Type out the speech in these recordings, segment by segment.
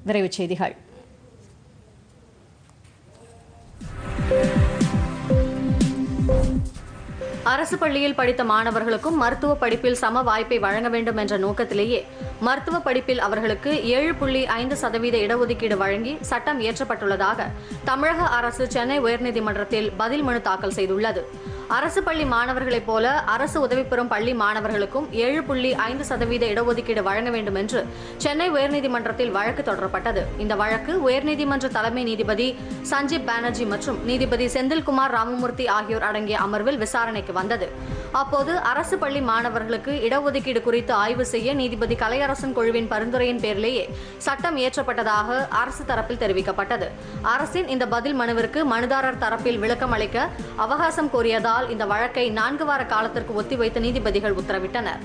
விரைவுச் செய்திகள் அரசு பள்ளியில் படித்த மாணவர்களுக்கும் மருத்துவ படிப்பில் சம வாய்ப்பை வழங்க வேண்டும் என்ற நோக்கத்திலேயே மருத்துவ படிப்பில் அவர்களுக்கு ஏழு புள்ளி ஐந்து சதவீத இடஒதுக்கீடு வழங்கி சட்டம் இயற்றப்பட்டுள்ளதாக தமிழக அரசு சென்னை உயர்நீதிமன்றத்தில் பதில் மனு தாக்கல் செய்துள்ளது அரசு பள்ளி மாணவர்களைப் போல அரசு உதவி பெறும் பள்ளி மாணவர்களுக்கும் ஏழு புள்ளி ஐந்து சதவீத இடஒதுக்கீடு வழங்க வேண்டும் என்று சென்னை உயர்நீதிமன்றத்தில் வழக்கு தொடரப்பட்டது இந்த வழக்கு உயர்நீதிமன்ற தலைமை நீதிபதி சஞ்சீப் பானர்ஜி மற்றும் நீதிபதி செந்தில்குமார் ராமமூர்த்தி ஆகியோர் அடங்கிய அமர்வில் விசாரணைக்கு வந்தது அப்போது அரசு பள்ளி மாணவர்களுக்கு இடஒதுக்கீடு குறித்து ஆய்வு செய்ய நீதிபதி கலையரசன் குழுவின் பரிந்துரையின் பேரிலேயே சட்டம் இயற்றப்பட்டதாக அரசு தரப்பில் தெரிவிக்கப்பட்டது அரசின் இந்த பதில் மனுவிற்கு மனுதாரர் தரப்பில் விளக்கம் அளிக்க அவகாசம் கோரியதால் இந்த வழக்கை நான்கு வார காலத்திற்கு ஒத்திவைத்து நீதிபதிகள் உத்தரவிட்டனர்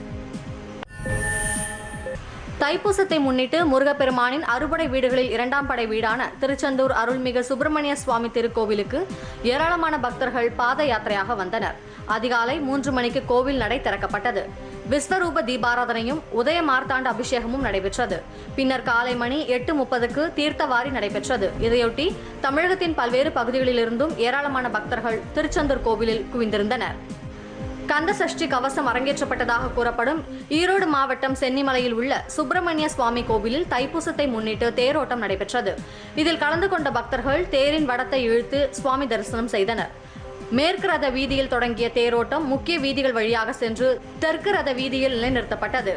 தைப்பூசத்தை முன்னிட்டு முருகப்பெருமானின் அறுபடை வீடுகளில் இரண்டாம் படை வீடான திருச்செந்தூர் அருள்மிகு சுப்பிரமணிய சுவாமி திருக்கோவிலுக்கு ஏராளமான பக்தர்கள் பாத யாத்திரையாக வந்தனர் அதிகாலை மூன்று மணிக்கு கோவில் நடை திறக்கப்பட்டது விஸ்வரூப தீபாராதனையும் உதய மார்த்தாண்ட அபிஷேகமும் நடைபெற்றது பின்னர் காலை மணி எட்டு முப்பதுக்கு தீர்த்தவாரி நடைபெற்றது இதையொட்டி தமிழகத்தின் பல்வேறு பகுதிகளிலிருந்தும் ஏராளமான பக்தர்கள் திருச்செந்தூர் கோவிலில் குவிந்திருந்தனர் கந்த சஷ்டி கவசம் அரங்கேற்றப்பட்டதாக கூறப்படும் ஈரோடு மாவட்டம் சென்னிமலையில் உள்ள சுப்பிரமணிய சுவாமி கோவிலில் தைப்பூசத்தை முன்னிட்டு தேரோட்டம் நடைபெற்றது இதில் கலந்து கொண்ட பக்தர்கள் தேரின் வடத்தை இழுத்து சுவாமி தரிசனம் செய்தனர் மேற்கு ரத வீதியில் தொடங்கிய தேரோட்டம் முக்கிய வீதிகள் வழியாக சென்று தெற்கு ரத வீதியில் நிலைநிறுத்தப்பட்டது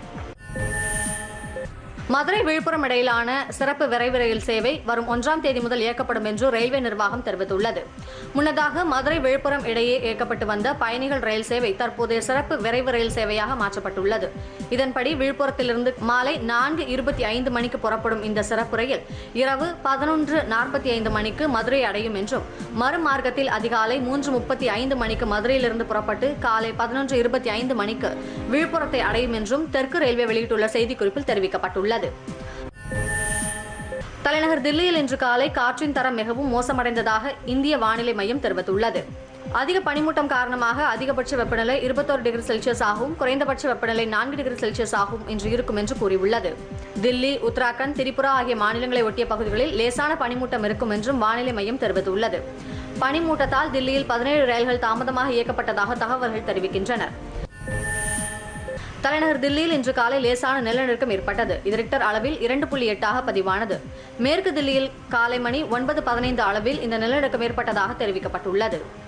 மதுரை விழுப்புரம் இடையிலான சிறப்பு விரைவு ரயில் சேவை வரும் ஒன்றாம் தேதி முதல் இயக்கப்படும் என்று ரயில்வே நிர்வாகம் தெரிவித்துள்ளது முன்னதாக மதுரை விழுப்புரம் இடையே இயக்கப்பட்டு வந்த பயணிகள் ரயில் சேவை தற்போதைய சிறப்பு விரைவு ரயில் சேவையாக மாற்றப்பட்டுள்ளது இதன்படி விழுப்புரத்திலிருந்து மாலை நான்கு இருபத்தி ஐந்து மணிக்கு புறப்படும் இந்த சிறப்பு ரயில் இரவு பதினொன்று நாற்பத்தி ஐந்து மணிக்கு மதுரை அடையும் என்றும் மறுமார்க்கத்தில் அதிகாலை மூன்று முப்பத்தி ஐந்து மணிக்கு மதுரையிலிருந்து புறப்பட்டு காலை பதினொன்று இருபத்தி ஐந்து மணிக்கு விழுப்புரத்தை அடையும் என்றும் தெற்கு ரயில்வே வெளியிட்டுள்ள செய்திக்குறிப்பில் தெரிவிக்கப்பட்டுள்ளது தலைநகர் தில்லியில் இன்று காலை காற்றின் தரம் மிகவும் மோசமடைந்ததாக இந்திய வானிலை மையம் தெரிவித்துள்ளது அதிக பனிமூட்டம் காரணமாக அதிகபட்ச வெப்பநிலை இருபத்தோரு டிகிரி செல்சியஸ் ஆகவும் குறைந்தபட்ச வெப்பநிலை நான்கு டிகிரி செல்சியஸ் ஆகும் இன்று இருக்கும் என்று கூறியுள்ளது தில்லி உத்தராகண்ட் திரிபுரா ஆகிய மாநிலங்களை ஒட்டிய பகுதிகளில் லேசான பனிமூட்டம் இருக்கும் என்றும் வானிலை மையம் தெரிவித்துள்ளது பனிமூட்டத்தால் தில்லியில் பதினேழு ரயில்கள் தாமதமாக இயக்கப்பட்டதாக தகவல்கள் தெரிவிக்கின்றன தலைநகர் தில்லியில் இன்று காலை லேசான நிலநடுக்கம் ஏற்பட்டது இது ரிக்டர் அளவில் இரண்டு புள்ளி எட்டாக பதிவானது மேற்கு தில்லியில் காலை மணி ஒன்பது பதினைந்து அளவில் இந்த நிலநடுக்கம் ஏற்பட்டதாக தெரிவிக்கப்பட்டுள்ளது